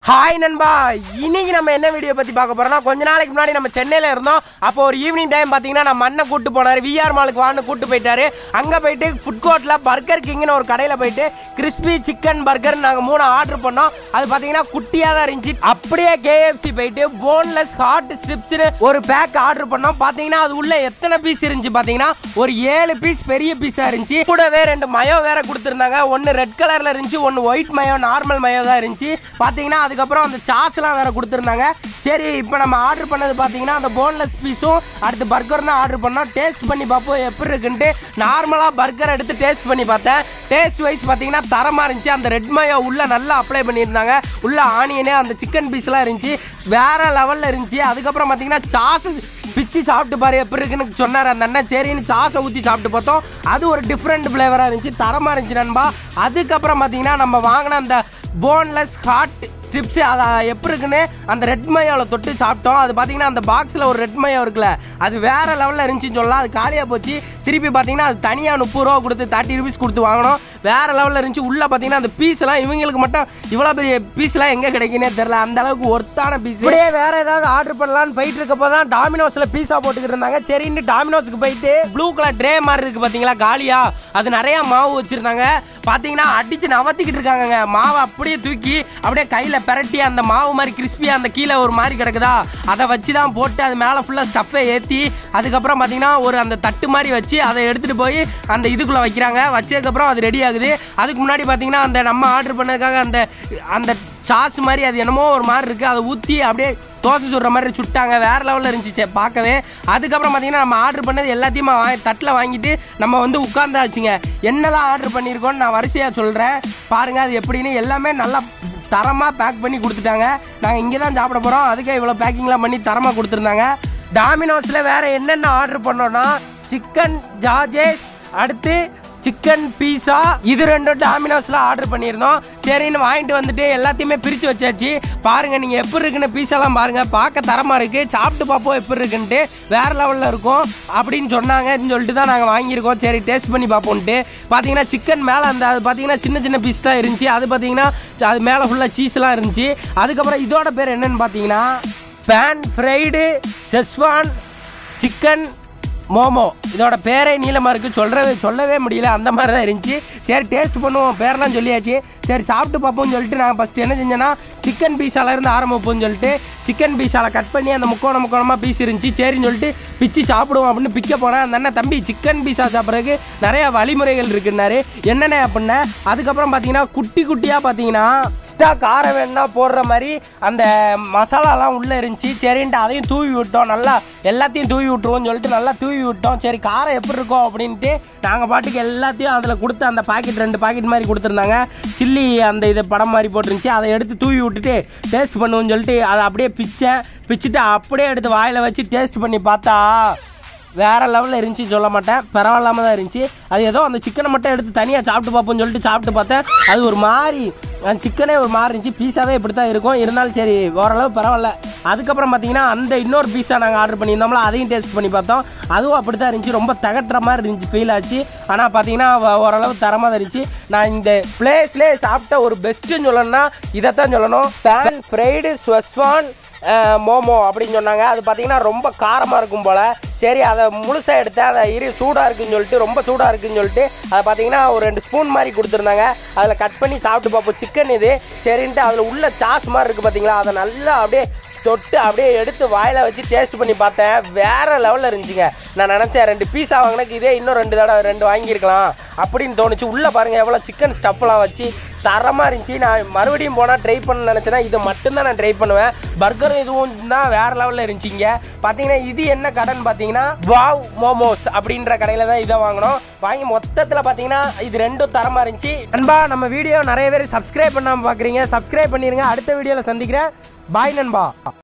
hi நண்பா இன்னைக்கு நம்ம என்ன வீடியோ பத்தி பார்க்க போறோம்னா கொஞ்ச நாளைக்கு முன்னாடி நம்ம சென்னையில இருந்தோம் அப்போ ஒரு ஈவினிங் டைம் பாத்தீங்கன்னா நம்ம அண்ணன் கூட்டு போனாரு விஆர் மாலுக்கு வான்னு கூட்டு போயிட்டாரு அங்க போயிட்டு ஃபுட் கோர்ட்ல பர்கர் கிங்னு ஒரு கடையில போயிட்டு கிறிஸ்பி சிக்கன் பர்கர் நாங்க மூணு ஆர்டர் பண்ணோம் அது பாத்தீங்கன்னா குட்டியா தான் இருந்துச்சு அப்படியே கேஎஃப்சி போயிட்டு போன்லெஸ் ஹாட் ஸ்ட்ரிப்ஸ்னு ஒரு பேக் ஆர்டர் பண்ணோம் பாத்தீங்கன்னா அது உள்ள எத்தனை பீஸ் இருந்துச்சு பாத்தீங்கன்னா ஒரு ஏழு பீஸ் பெரிய பீஸா இருந்துச்சு கூடவே ரெண்டு மயோ வேற கொடுத்துருந்தாங்க ஒன்னு ரெட் கலர்ல இருந்துச்சு ஒன்னு ஒயிட் மயோ நார்மல் மயோ தான் இருந்துச்சு பாத்தீங்கன்னா அதுக்கப்புறம் அந்த சாஸ்லாம் வேற கொடுத்துருந்தாங்க சரி இப்போ நம்ம ஆர்டர் பண்ணது பாத்தீங்கன்னா அந்த போன்லெஸ் பீஸும் அடுத்து பர்கர் தான் ஆர்டர் பண்ணோம் டேஸ்ட் பண்ணி பார்ப்போம் எப்படி இருக்குன்ட்டு நார்மலா பர்கர் எடுத்து டேஸ்ட் பண்ணி பார்த்தேன் டேஸ்ட் வைஸ் பாத்தீங்கன்னா தரமா இருந்துச்சு அந்த ரெட் மயோ உள்ள நல்லா அப்ளை பண்ணியிருந்தாங்க உள்ள ஆனியனு அந்த சிக்கன் பீஸ்லாம் இருந்துச்சு வேற லெவல்ல இருந்துச்சு அதுக்கப்புறம் பாத்தீங்கன்னா சாஸ் பிச்சு சாப்பிட்டு பாரு எப்படி இருக்குன்னு சொன்னார் அந்த அண்ணன் சரின்னு சாஸை ஊற்றி சாப்பிட்டு பார்த்தோம் அது ஒரு டிஃப்ரெண்ட் ஃப்ளேவராக இருந்துச்சு தரமாக இருந்துச்சு நண்பா அதுக்கப்புறம் பார்த்தீங்கன்னா நம்ம வாங்கின அந்த போன்லெஸ் ஹாட் ஸ்ட்ரிப்ஸ் அதை எப்படி இருக்குன்னு அந்த ரெட் மயோவில் தொட்டு சாப்பிட்டோம் அது பார்த்தீங்கன்னா அந்த பாக்ஸில் ஒரு ரெட் மயோ இருக்குல்ல அது வேற லெவலில் இருந்துச்சுன்னு சொல்லலாம் அது காலியாக போச்சு திருப்பி பார்த்தீங்கன்னா அது தனியாக முப்பது ரூபா கொடுத்து தேர்ட்டி ருபீஸ் கொடுத்து வாங்கினோம் வேற லெவலில் இருந்துச்சு உள்ளே பார்த்தீங்கன்னா அந்த பீஸ் எல்லாம் இவங்களுக்கு மட்டும் இவ்வளோ பெரிய பீஸ்லாம் எங்கே கிடைக்குன்னே தெரில அந்த அளவுக்கு ஒர்த்தான பீஸ் இப்படியே வேற ஏதாவது ஆர்டர் பண்ணலாம்னு போயிட்டு இருக்கப்போ தான் டாமினோஸில் பீஸா போட்டுக்கிட்டு இருந்தாங்க சரின்னு டாமினோஸ்க்கு போயிட்டு ப்ளூ கலர் ட்ரே மாதிரி இருக்கு பார்த்தீங்களா காலியா அது நிறைய மாவு வச்சிருந்தாங்க பார்த்தீங்கன்னா அடிச்சு நவத்திக்கிட்டு இருக்காங்கங்க மாவை அப்படியே தூக்கி அப்படியே கையில் பிரட்டி அந்த மாவு மாதிரி கிறிஸ்பியாக அந்த கீழே ஒரு மாதிரி கிடக்குதா அதை வச்சு தான் போட்டு அது மேலே ஃபுல்லாக ஸ்டஃப்பை ஏற்றி அதுக்கப்புறம் பார்த்தீங்கன்னா ஒரு அந்த தட்டு மாதிரி வச்சு அதை எடுத்துகிட்டு போய் அந்த இதுக்குள்ளே வைக்கிறாங்க வச்சதுக்கப்புறம் அது ரெடி ஆகுது அதுக்கு முன்னாடி பார்த்தீங்கன்னா அந்த நம்ம ஆர்டர் பண்ணதுக்காக அந்த அந்த சாஸ் மாதிரி அது என்னமோ ஒரு மாதிரி இருக்குது அதை ஊற்றி அப்படியே தோசை சுடுற மாதிரி சுட்டாங்க வேற லெவலில் இருந்துச்சு சே, பார்க்கவே அதுக்கப்புறம் பார்த்தீங்கன்னா நம்ம ஆர்டர் பண்ணது எல்லாத்தையுமே வாங்கி தட்டில் வாங்கிட்டு நம்ம வந்து உட்காந்தாச்சுங்க என்னெல்லாம் ஆர்டர் பண்ணியிருக்கோம்னு நான் வரிசையாக சொல்கிறேன் பாருங்கள் அது எப்படின்னு எல்லாமே நல்லா தரமாக பேக் பண்ணி கொடுத்துட்டாங்க நாங்கள் இங்கே தான் சாப்பிட போகிறோம் அதுக்கே இவ்வளோ பேக்கிங்லாம் பண்ணி தரமாக கொடுத்துருந்தாங்க டாமினோஸில் வேறு என்னென்ன ஆர்டர் பண்ணோன்னா சிக்கன் ஜார்ஜேஸ் அடுத்து சிக்கன் பீஸா இது ரெண்டும் டாமினோஸ்ல ஆர்டர் பண்ணியிருந்தோம் சரின்னு வாங்கிட்டு வந்துட்டு எல்லாத்தையுமே பிரித்து வச்சாச்சு பாருங்க நீங்கள் எப்படி இருக்குன்னு பீஸெல்லாம் பாருங்க பார்க்க தரமாக இருக்கு சாப்பிட்டு பார்ப்போம் எப்படி இருக்குன்ட்டு வேற லெவலில் இருக்கும் அப்படின்னு சொன்னாங்கன்னு சொல்லிட்டு தான் நாங்கள் வாங்கியிருக்கோம் சரி டேஸ்ட் பண்ணி பார்ப்போம்ட்டு பார்த்தீங்கன்னா சிக்கன் மேலே அந்த அது பார்த்தீங்கன்னா சின்ன சின்ன பீஸ் தான் இருந்துச்சு அது பார்த்தீங்கன்னா அது மேலே ஃபுல்லாக சீஸ்லாம் இருந்துச்சு அதுக்கப்புறம் இதோட பேர் என்னன்னு பார்த்தீங்கன்னா pan fried schezwan chicken momo இதோட பேரே நீளமாக இருக்குது சொல்கிறவே சொல்லவே முடியல அந்த மாதிரி தான் இருந்துச்சு சரி டேஸ்ட் பண்ணுவோம் பேரெல்லாம் சொல்லியாச்சு சரி சாப்பிட்டு பார்ப்போம்னு சொல்லிட்டு நான் ஃபஸ்ட்டு என்ன செஞ்சேன்னா சிக்கன் பீஸால இருந்து ஆரம்பிப்போம்னு சொல்லிட்டு சிக்கன் பீஸால கட் பண்ணி அந்த முக்கோண முக்கோணமாக பீஸ் இருந்துச்சு சரின்னு சொல்லிட்டு பிச்சு சாப்பிடுவோம் அப்படின்னு பிக்க போனேன் அந்த அண்ணன் தம்பி சிக்கன் பீஸா சாப்பிட்றதுக்கு நிறைய வழிமுறைகள் இருக்குன்னாரு என்னென்ன அப்படின்னா அதுக்கப்புறம் பார்த்தீங்கன்னா குட்டி குட்டியாக பார்த்தீங்கன்னா எக்ஸ்ட்ரா காரம் வேணும்னா போடுற மாதிரி அந்த மசாலாலாம் உள்ளே இருந்துச்சு சரின்ட்டு அதையும் தூவி விட்டோம் நல்லா எல்லாத்தையும் தூவி விட்டுருவோம்னு சொல்லிட்டு நல்லா தூவி விட்டோம் சரி காரம் எப்படி இருக்கும் அப்படின்ட்டு நாங்கள் பாட்டுக்கு எல்லாத்தையும் அதில் கொடுத்து அந்த பாக்கெட் ரெண்டு பாக்கெட் மாதிரி கொடுத்துருந்தாங்க சில்லி அந்த இது படம் மாதிரி போட்டுருந்துச்சு அதை எடுத்து தூவி விட்டுட்டு டேஸ்ட் பண்ணுவோம்னு சொல்லிட்டு அதை அப்படியே பிச்சேன் பிச்சுட்டு அப்படியே எடுத்து வாயில் வச்சு டேஸ்ட் பண்ணி பார்த்தா வேற லெவலில் இருந்துச்சு சொல்ல மாட்டேன் பரவாயில்லாம தான் இருந்துச்சு அது ஏதோ அந்த சிக்கனை மட்டும் எடுத்து தனியாக சாப்பிட்டு பார்ப்போம்னு சொல்லிட்டு சாப்பிட்டு பார்த்தேன் அது ஒரு மாதிரி அந்த சிக்கனே ஒரு மாதிரி இருந்துச்சு பீஸாவே இப்படி தான் இருக்கும் இருந்தாலும் சரி ஓரளவு பரவாயில்ல அதுக்கப்புறம் பார்த்தீங்கன்னா அந்த இன்னொரு பீஸா நாங்கள் ஆர்டர் பண்ணியிருந்தோம்ல அதையும் டேஸ்ட் பண்ணி பார்த்தோம் அதுவும் அப்படி தான் இருந்துச்சு ரொம்ப தகட்டுற மாதிரி இருந்துச்சு ஃபீல் ஆச்சு ஆனால் பார்த்தீங்கன்னா வ- ஓரளவு தரமாக தான் இருந்துச்சு நான் இந்த பிளேஸ்லேயே சாப்பிட்ட ஒரு பெஸ்ட்டுன்னு சொல்லணும்னா இதைத்தான் சொல்லணும் pan fried schezwan ah momo அப்படின்னு சொன்னாங்க அது பார்த்தீங்கன்னா ரொம்ப காரமாக இருக்கும் போல் சரி அதை முழுசாக எடுத்து அதை இரு சூடாக இருக்குன்னு சொல்லிட்டு ரொம்ப சூடாக இருக்குன்னு சொல்லிட்டு அதை பார்த்தீங்கன்னா ஒரு ரெண்டு ஸ்பூன் மாதிரி கொடுத்துருந்தாங்க அதில் கட் பண்ணி சாப்பிட்டு பார்ப்போம் சிக்கன் இது சரின்ட்டு அதில் உள்ள சாஸ் மாதிரி இருக்குது பார்த்தீங்களா அதை நல்லா அப்படியே தொட்டு அப்படியே எடுத்து வாயில வச்சு டேஸ்ட் பண்ணி பார்த்தேன் வேற லெவலில் இருந்துச்சுங்க நான் நினச்சேன் ரெண்டு பீஸா வாங்கினக்கு இதே இன்னும் ரெண்டு தடவை ரெண்டு வாங்கியிருக்கலாம் அப்படின்னு தோணுச்சு உள்ளே பாருங்கள் எவ்வளோ சிக்கன் ஸ்டஃப்லாம் வச்சு தரமாக இருந்துச்சு நான் மறுபடியும் போனால் ட்ரை பண்ண நினச்சேன்னா இது மட்டும்தான் நான் ட்ரை பண்ணுவேன் பர்கரும் இதுவும் தான் வேற லெவலில் இருந்துச்சுங்க பார்த்தீங்கன்னா இது என்ன கடைன்னு பார்த்தீங்கன்னா வாவ் மோமோஸ் அப்படின்ற கடையில் தான் இதை வாங்கினோம் வாங்கி மொத்தத்தில் பார்த்தீங்கன்னா இது ரெண்டும் தரமாக இருந்துச்சு நண்பா நம்ம வீடியோ நிறைய பேர் சப்ஸ்கிரைப் பண்ணாமல் பார்க்குறீங்க சப்ஸ்கிரைப் பண்ணிடுங்க அடுத்த வீடியோவில் சந்திக்கிறேன் பாய் நண்பா